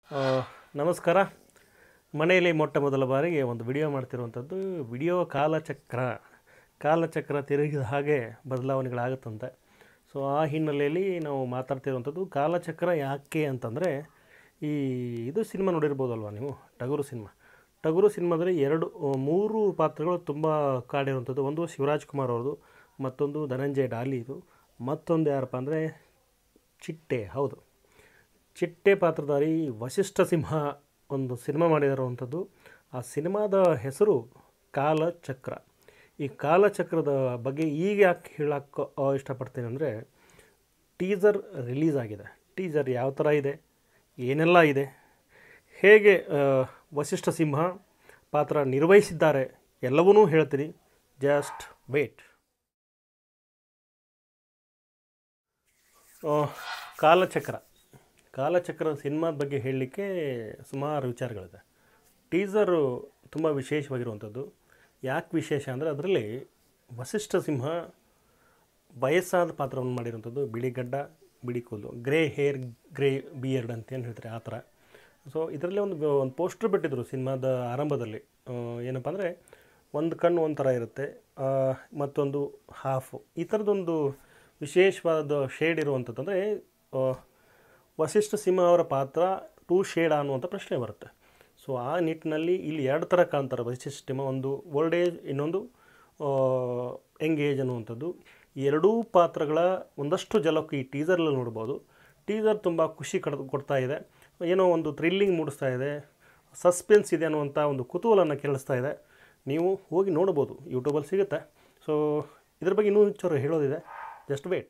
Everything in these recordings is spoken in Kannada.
ಆ, ನಮಸ್ಕಾರ ಮನೆಯಲ್ಲಿ ಮೊಟ್ಟ ಮೊದಲ ಬಾರಿಗೆ ಒಂದು ವಿಡಿಯೋ ಮಾಡ್ತಿರುವಂಥದ್ದು ವಿಡಿಯೋ ಕಾಲಚಕ್ರ ಕಾಲಚಕ್ರ ತಿರುಗಿದ ಹಾಗೆ ಬದಲಾವಣೆಗಳಾಗುತ್ತಂತೆ ಸೊ ಆ ಹಿನ್ನೆಲೆಯಲ್ಲಿ ನಾವು ಮಾತಾಡ್ತಿರುವಂಥದ್ದು ಕಾಲಚಕ್ರ ಯಾಕೆ ಅಂತಂದರೆ ಈ ಇದು ಸಿನಿಮಾ ನೋಡಿರ್ಬೋದಲ್ವ ನೀವು ಟಗರು ಸಿನಿಮಾ ಟಗರು ಸಿನಿಮಾದಲ್ಲಿ ಎರಡು ಆ, ಮೂರು ಪಾತ್ರಗಳು ತುಂಬ ಕಾಡಿರುವಂಥದ್ದು ಒಂದು ಶಿವರಾಜ್ ಕುಮಾರ್ ಅವ್ರದ್ದು ಮತ್ತೊಂದು ಧನಂಜಯ ಡಾಲಿದು ಮತ್ತೊಂದು ಯಾರಪ್ಪ ಅಂದರೆ ಚಿಟ್ಟೆ ಹೌದು ಚಿಟ್ಟೆ ಪಾತ್ರಧಾರಿ ವಶಿಷ್ಠ ಸಿಂಹ ಒಂದು ಸಿನಿಮಾ ಮಾಡಿರುವಂಥದ್ದು ಆ ಸಿನಿಮಾದ ಹೆಸರು ಕಾಲಚಕ್ರ ಈ ಕಾಲಚಕ್ರದ ಬಗ್ಗೆ ಈಗ ಯಾಕೆ ಹೇಳಕ್ಕೆ ಇಷ್ಟಪಡ್ತೀನಿ ಅಂದರೆ ಟೀಸರ್ ರಿಲೀಸ್ ಆಗಿದೆ ಟೀಸರ್ ಯಾವ ಥರ ಇದೆ ಏನೆಲ್ಲ ಇದೆ ಹೇಗೆ ಆ, ವಶಿಷ್ಠ ಸಿಂಹ ಪಾತ್ರ ನಿರ್ವಹಿಸಿದ್ದಾರೆ ಎಲ್ಲವನ್ನೂ ಹೇಳ್ತೀನಿ ಜಸ್ಟ್ ವೇಟ್ ಕಾಲಚಕ್ರ ಕಾಲಚಕ್ರ ಸಿನಿಮಾದ ಬಗ್ಗೆ ಹೇಳಲಿಕ್ಕೆ ಸುಮಾರು ವಿಚಾರಗಳಿದೆ ಟೀಸರು ತುಂಬ ವಿಶೇಷವಾಗಿರುವಂಥದ್ದು ಯಾಕೆ ವಿಶೇಷ ಅಂದರೆ ಅದರಲ್ಲಿ ವಸಿಷ್ಠ ಸಿಂಹ ವಯಸ್ಸಾದ ಪಾತ್ರವನ್ನು ಮಾಡಿರುವಂಥದ್ದು ಬಿಳಿ ಗಡ್ಡ ಬಿಳಿ ಕೂದಲು ಗ್ರೇ ಹೇರ್ ಗ್ರೇ ಬಿಯರ್ಡ್ ಅಂತ ಏನು ಹೇಳ್ತಾರೆ ಆ ಥರ ಸೊ ಇದರಲ್ಲಿ ಒಂದು ಒಂದು ಪೋಸ್ಟರ್ ಬಿಟ್ಟಿದ್ರು ಸಿನಿಮಾದ ಆರಂಭದಲ್ಲಿ ಆ, ಏನಪ್ಪ ಅಂದರೆ ಒಂದು ಕಣ್ಣು ಒಂದು ಥರ ಇರುತ್ತೆ ಆ, ಮತ್ತೊಂದು ಹಾಫು ಈ ಥರದೊಂದು ವಿಶೇಷವಾದ ಶೇಡ್ ಇರುವಂಥದ್ದು ಅಂದರೆ ವಸಿಷ್ಠ ಸಿಂಹ ಅವರ ಪಾತ್ರ ಟೂ ಶೇಡ್ ಅನ್ನುವಂಥ ಪ್ರಶ್ನೆ ಬರುತ್ತೆ ಸೊ ಆ ನಿಟ್ಟಿನಲ್ಲಿ ಇಲ್ಲಿ ಎರಡು ಥರ ಕಾಣ್ತಾರೆ ವಸಿಷ್ಠ ಸಿಂಹ ಒಂದು ಓಲ್ಡ್ ಏಜ್ ಇನ್ನೊಂದು ಯಂಗ್ ಏಜ್ ಅನ್ನುವಂಥದ್ದು ಈ ಎರಡೂ ಪಾತ್ರಗಳ ಒಂದಷ್ಟು ಜಲಕ್ಕೆ ಈ ಟೀಸರಲ್ಲಿ ನೋಡ್ಬೋದು ಟೀಸರ್ ತುಂಬ ಖುಷಿ ಕಡ್ ಕೊಡ್ತಾ ಇದೆ ಏನೋ ಒಂದು ಥ್ರಿಲ್ಲಿಂಗ್ ಮೂಡಿಸ್ತಾ ಇದೆ ಸಸ್ಪೆನ್ಸ್ ಇದೆ ಅನ್ನುವಂಥ ಒಂದು ಕುತೂಹಲನ ಕೇಳಿಸ್ತಾ ಇದೆ ನೀವು ಹೋಗಿ ನೋಡ್ಬೋದು ಯೂಟ್ಯೂಬಲ್ಲಿ ಸಿಗುತ್ತೆ ಸೊ ಇದ್ರ ಬಗ್ಗೆ ಇನ್ನೂ ಹೆಚ್ಚು ಹೇಳೋದಿದೆ ಜಸ್ಟ್ ವೇಟ್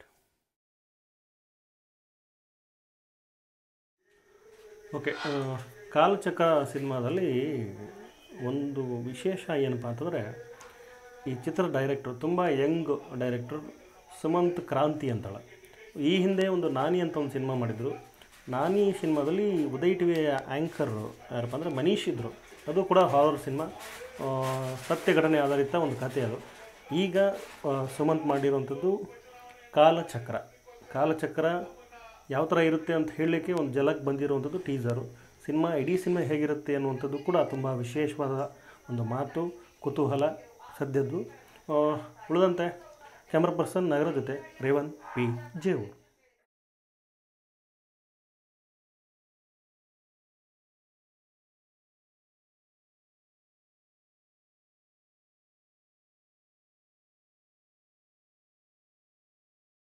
ಓಕೆ ಕಾಲಚಕ್ರ ಸಿನಿಮಾದಲ್ಲಿ ಒಂದು ವಿಶೇಷ ಏನಪ್ಪ ಅಂತಂದರೆ ಈ ಚಿತ್ರ ಡೈರೆಕ್ಟ್ರು ತುಂಬ ಯಂಗ್ ಡೈರೆಕ್ಟ್ರು ಸುಮಂತ್ ಕ್ರಾಂತಿ ಅಂತಾಳೆ ಈ ಹಿಂದೆ ಒಂದು ನಾನಿ ಅಂತ ಒಂದು ಸಿನಿಮಾ ಮಾಡಿದರು ನಾನಿ ಸಿನಿಮಾದಲ್ಲಿ ಉದಯ್ ಟಿ ವಿ ಆ್ಯಂಕರ್ ಯಾರಪ್ಪ ಅಂದರೆ ಮನೀಶ್ ಇದ್ದರು ಅದು ಕೂಡ ಹಾರರ್ ಸಿನಿಮಾ ಆ, ಸತ್ಯ ಘಟನೆ ಆಧಾರಿತ ಒಂದು ಕಥೆ ಅದು ಈಗ ಆ, ಸುಮಂತ್ ಮಾಡಿರುವಂಥದ್ದು ಕಾಲಚಕ್ರ ಕಾಲಚಕ್ರ ಯಾವ ಥರ ಇರುತ್ತೆ ಅಂತ ಹೇಳಲಿಕ್ಕೆ ಒಂದು ಜಲಕ್ಕೆ ಬಂದಿರುವಂಥದ್ದು ಟೀಸರು ಸಿನಿಮಾ ಇಡೀ ಸಿನಿಮಾ ಹೇಗಿರುತ್ತೆ ಅನ್ನುವಂಥದ್ದು ಕೂಡ ತುಂಬ ವಿಶೇಷವಾದ ಒಂದು ಮಾತು ಕುತೂಹಲ ಸದ್ಯದ್ದು ಆ, ಉಳಿದಂತೆ ಕ್ಯಾಮ್ರಾ ಪರ್ಸನ್ ನಗರ ಜೊತೆ ರೇವನ್ ಪಿ ಜೇವು